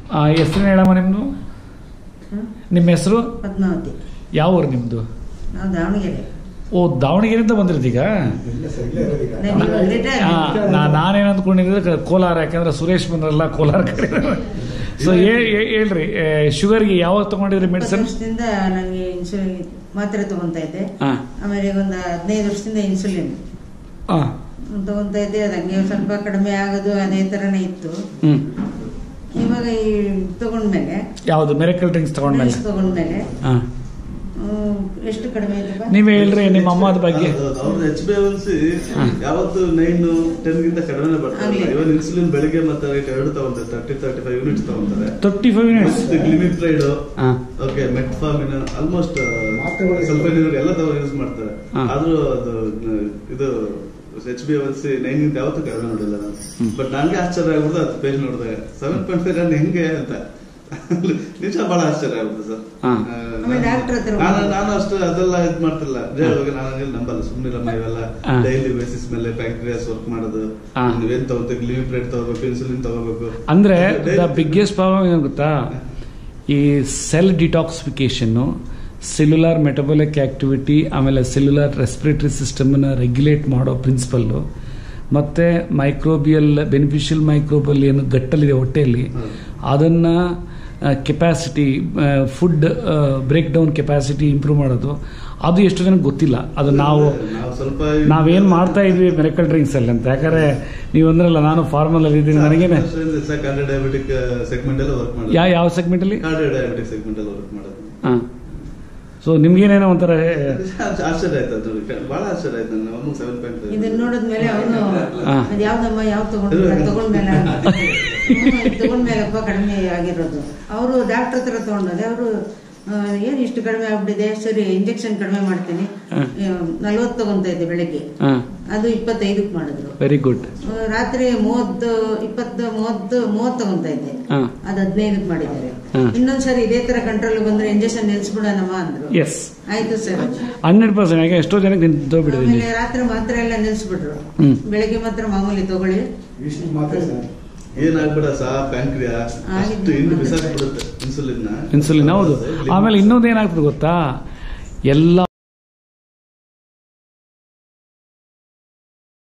ಹೆಸರು ಹೇಳಮ್ಮ ನಿಮ್ಮದು ಹ್ಮ್? ನಿಮ್ಮ ಹೆಸರು ಪದ್ಮಾವತಿ ಯಾವ ಊರು ನಿಮ್ಮದು ನಾವು ದಾವಣಗೆರೆ ಓ ದಾವಣಗೆರೆಯಿಂದ ಬಂದಿರ್ತೀಗ ನಾನು ರಿಟೈರ್ ನಾನೇನು ಅಂದ್ಕೊಂಡಿದ್ದೆ ಕೋಲಾರ ಯಾಕಂದ್ರೆ ಸುರೇಶ್ ಬಂದ್ರಲ್ಲ ಕೋಲಾರ ಕಡೆ ಸೊ ಹೇಳ್ರಿ ಶುಗರ್ಗೆ ಯಾವಾಗ ತಗೊಂಡಿದ್ರಿ ಇಪ್ಪತ್ತು ಮೆಡಿಸಿನ್ ವರ್ಷದಿಂದ ನನಗೆ ಇನ್ಸುಲಿನ್ ಮಾತ್ರೆ ತಗೊಂತಾ ಇದ್ದೆ ಹಾಂ ಆಮೇಲೆ ಒಂದು ಹದಿನೈದು ವರ್ಷದಿಂದ ಇನ್ಸುಲಿನ್ ಹಾಂ ತಗೊಂತಾ ಇದ್ದೆ ಅದು ಹಂಗೆ ಸ್ವಲ್ಪ ಕಡಿಮೆ ಆಗೋದು ಅದೇ ಥರನೇ ಇತ್ತು ಹ್ಞೂ ಇವಾಗ ಈ ತಗೊಂಡ್ಮೇಲೆ ಯಾವುದು ಮೆರೆಕಲ್ ಡ್ರಿಂಕ್ಸ್ ತಗೊಂಡ್ಮೇಲೆ ಡ್ರಿಂಕ್ಸ್ ತಗೊಂಡ್ಮೇಲೆ ಹಾಂ ಹ್ಮ್, ಎಷ್ಟು ಕಡಿಮೆ ಆಯ್ತಪ್ಪ ನೀವೇ ಹೇಳ್ರಿ ನಿಮ್ಮ ಅಮ್ಮದ ಬಗ್ಗೆ ಅವ್ರದ್ದು ಎಚ್ ಬಿ ಎಲ್ಸಿ ಯಾವತ್ತು ನೈನ್ ಟೆನ್ ಗಿಂತ ಕಡಿಮೆ ಬರ್ತಾರೆ ಆಗ್ಲಿ. ಇವನ್ ಇನ್ಸುಲಿನ್ ಬೆಳಿಗ್ಗೆ ಮತ್ತೆ ನೈಟ್ ಎರಡು ತಗೊಂತಾರೆ ತರ್ಟಿ ತರ್ಟಿ ಫೈವ್ ಯೂನಿಟ್ಸ್ ತಗೊಂತಾರೆ ತರ್ಟಿ ಫೈವ್ ಮಿನಿಟ್ಸ್ ಗ್ಲಿಮಿಫ್ರೈಡ್ ಹಾಂ ಓಕೆ ಮೆಟ್ಫಾರ್ಮಿನ್ ಆಲ್ಮೋಸ್ಟ್ ಸ್ವಲ್ಪ ಎಲ್ಲ ತಗೊಂಡು ಯೂಸ್ ಮಾಡ್ತಾರೆ ಹಾ. ಆದ್ರೂ ಅದು ನ- ಇದು H B L C nine ಗಿಂತ ಯಾವತ್ತೂ ಕಡಿಮೆ ನೋಡಿಲ್ಲ ನಾನು ಬಟ್ ನಂಗೆ ಆಶ್ಚರ್ಯ ಆಗ್ಬಿಡ್ದು ಅದು ಪೇಜ್ ನೋಡಿದಾಗ ಸೆವೆನ್ ಪಾಯಿಂಟ್ ಫೈವ್ ರನ್ ಹೆಂಗೆ ಅಂತ ನಿಜ ಬಹಳ ಆಶ್ಚರ್ಯ ಆಗುತ್ತೆ ಸರ್ ಹಾ. ಆಮೇಲೆ ಡಾಕ್ಟರ್ ಹತ್ರ ನಾನು ಹೋಗಿ. ನಾನು ಅಷ್ಟು ಅದೆಲ್ಲ ಇದ್ ಮಾಡ್ತಿಲ್ಲ ಇವಾಗ ನಾನು ಹಂಗೆಲ್ಲ ನಂಬಲ್ಲ ಸುಮ್ಮನಿರಮ್ಮ ಇವೆಲ್ಲ ಹಾ. ಡೈಲಿ ಬೇಸಿಸ್ ಮೇಲೆ ಪ್ಯಾಂಕ್ರಿಯಾಸ್ ವರ್ಕ್ ಮಾಡೋದು ಹಾ. ನೀವೇನ್ ತಗೋಬೇಕು ಲಿಮಿಪ್ರೇಟ್ ತಗೋಬೇಕು ಇನ್ಸುಲಿನ್ ತಗೋಬೇಕು ಅಂದ್ರೆ Daily- ದ ಬಿಗ್ಗೆಸ್ಟ್ ಪ್ರಾಬ್ಲಮ್ ಏನು ಗೊತ್ತಾ ಈ ಸೆಲ್ ಡಿಟಾಕ್ಸಿಫಿಕೇಶನ್ನು ಸೆಲ್ಯುಲಾರ್ ಮೆಟಬಾಲಿಕ್ ಆಕ್ಟಿವಿಟಿ ಆಮೇಲೆ ಸೆಲ್ಯುಲಾರ್ ರೆಸ್ಪಿರೇಟರಿ ಸಿಸ್ಟಮನ್ನು ರೆಗ್ಯುಲೇಟ್ ಮಾಡೋ ಪ್ರಿನ್ಸಿಪಲ್ಲು ಮತ್ತು ಮೈಕ್ರೋಬಿಯಲ್ ಬೆನಿಫಿಷಿಯಲ್ ಮೈಕ್ರೋಬಲ್ ಏನು ಗಟ್ಟಲಿದೆ ಹೊಟ್ಟೆಯಲ್ಲಿ ಹ್ಮ್. ಅದನ್ನು capacity food break down capacity improve ಮಾಡೋದು ಅದು ಎಷ್ಟು ಜನಕ್ಕೆ ಗೊತ್ತಿಲ್ಲ ಅದು ನಾವು ನಾವು ಸ್ವಲ್ಪ ನಾವೇನು ಮಾಡ್ತಾ ಇದ್ವಿ ಮೆರೆಕಲ್ ಡ್ರಿಂಕ್ಸ್ ಅಲ್ಲಿ ಅಂತ ಯಾಕಂದ್ರೆ ನೀವು ಅಂದ್ರಲ್ಲ ನಾನು ಫಾರ್ಮಲ್ ಅಲ್ಲಿ ಇದ್ದೀನಿ ನನಗೇನೆ ಕಾರ್ಡಿಯೋ ಡಯಾಬಿಟಿಕ್ ಸೆಗ್ಮೆಂಟ್ ಎಲ್ಲ ವರ್ಕ್ ಮಾಡೋದು ಯಾವ ಯಾವ ಸೆಗ್ಮೆಂಟಲ್ಲಿ ಕಾರ್ಡಿಯೋ ಡಯಾಬಿಟಿಕ್ ಸೆಗ್ಮೆಂಟ್ ಎಲ್ಲ ವರ್ಕ್ ಮಾಡೋದು ಹಾಂ ಸೊ ನಿಮ್ಗೇನೇನೋ ಒಂಥರ ಆಶ್ಚರ್ಯ ಆಯ್ತು ಅದು ಬಹಳ ಆಶ್ಚರ್ಯ ಆಯ್ತು ನನ್ನ ಅಮ್ಮ ಸೆವೆನ್ ಪಾಯಿಂಟ್ ಇದನ್ನ ನೋಡಿದ್ಮೇಲೆ ಅವನು ಹಾ. ಅದ್ ಯಾವ್ದಮ್ಮ ಯಾವ್ದು ತಗೊಂಡ್ಮೇಲೆ ತಗೊಂಡ್ಮೇಲೆ ಹ್ಮ್, ಇದ್ ತಗೊಂಡ್ಮೇಲಪ್ಪ ಕಡಿಮೆ ಆಗಿರೋದು ಅವರು ಡಾಕ್ಟರ್ ಹತ್ರ ತಗೊಂಡೋದೆ ಅವರು ಏನ್ ಇಷ್ಟು ಕಡಿಮೆ ಆಗ್ಬಿಟ್ಟಿದೆ ಸರಿ ಇಂಜೆಕ್ಷನ್ ಕಡಿಮೆ ಮಾಡ್ತೀನಿ ಹಾ. ನಲ್ವತ್ತು ತಗೊಂತ ಇದ್ದೆ ಬೆಳಗ್ಗೆ ಹಾಂ ಅದು ಇಪ್ಪತ್ತೈದಕ್ಕೆ ಮಾಡಿದ್ರು ವೆರಿ ಗುಡ್ ಆ, ರಾತ್ರಿ ಮೂವತ್ತು ಇಪ್ಪತ್ತು ಮೂವತ್ತು ಮೂವತ್ತು ತಗೊಂತ ಇದ್ದೆ ಹಾಂ ಅದು ಹದಿನೈದಕ್ಕೆ ಮಾಡಿದ್ದಾರೆ ಹಾ. ಇನ್ನೊಂದ್ಸರಿ ಇದೇ ತರ ಕಂಟ್ರೋಲ್ ಬಂದ್ರೆ ಇಂಜೆಕ್ಷನ್ ನಿಲ್ಸ್ಬಿಡೋಣಮ್ಮ ಅಂದ್ರು ಎಸ್ ಆಯ್ತು ಸರ್ ಹಂಡ್ರೆಡ್ ಪರ್ಸೆಂಟ್ ಯಾಕೆ ಎಷ್ಟೋ ಜನಕ್ಕೆ ನಿಂತೋಗ್ಬಿಟ್ಟಿದ್ದೀನಿ ಆಮೇಲೆ ರಾತ್ರಿ ಮಾತ್ರೆ ಎಲ್ಲ ನಿಲ್ಸ್ಬಿಟ್ರು ಹ್ಮ್. ಬೆಳಗ್ಗೆ ಮಾತ್ರ ಮಾಮೂಲಿ ತಗೊಳ್ಳಿ ಏನಾಗ್ಬಿಡ ಸಾ ಪ್ಯಾಂಕ್ರಿಯಾ ಆಗಿದ್ದು ಅಷ್ಟು ಹಿಂಡು ಬಿಸಾಕ್ಬಿಡುತ್ತೆ ಇನ್ಸುಲಿನ್ ಇನ್ಸುಲಿನ್ ಹೌದು ಆಮೇಲೆ ಇನ್ನೊಂದು ಏನಾಗ್ತದೆ ಗೊತ್ತಾ ಎಲ್ಲ